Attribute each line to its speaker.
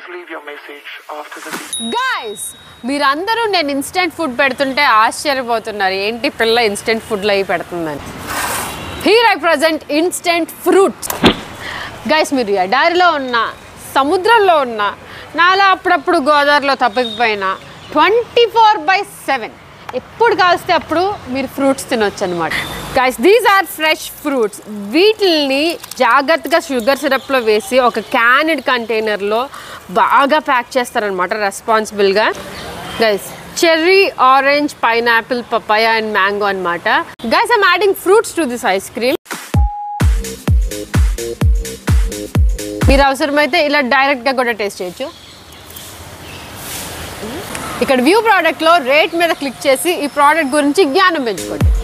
Speaker 1: Please leave your message after the beep.
Speaker 2: Guys మీరందరూ నేను instant food పెడుతుంటే ఆశ్చర్యపోతున్నారు ఏంటి పిల్ల ఇన్స్టెంట్ ఫుడ్లు అవి పెడుతుందని here I present instant fruits guys మీరు ఎడారిలో ఉన్న సముద్రంలో ఉన్న నాలా అప్పుడప్పుడు గోదావరిలో తప్పకపోయినా ట్వంటీ ఫోర్ బై సెవెన్ ఎప్పుడు కాస్తే అప్పుడు మీరు ఫ్రూట్స్ తినొచ్చు అనమాట guys these are fresh fruits వీటిల్ని జాగ్రత్తగా షుగర్ సిరప్లో వేసి ఒక క్యానెడ్ కంటైనర్లో బాగా ప్యాక్ చేస్తారనమాట రెస్పాన్సిబుల్గా guys cherry orange pineapple papaya and mango అనమాట guys I'm adding fruits to this ice cream మీరు అవసరమైతే ఇలా డైరెక్ట్గా కూడా టేస్ట్ చేయొచ్చు ఇక్కడ వ్యూ ప్రోడక్ట్లో రేట్ మీద క్లిక్ చేసి ఈ ప్రోడక్ట్ గురించి జ్ఞానం పెంచుకోండి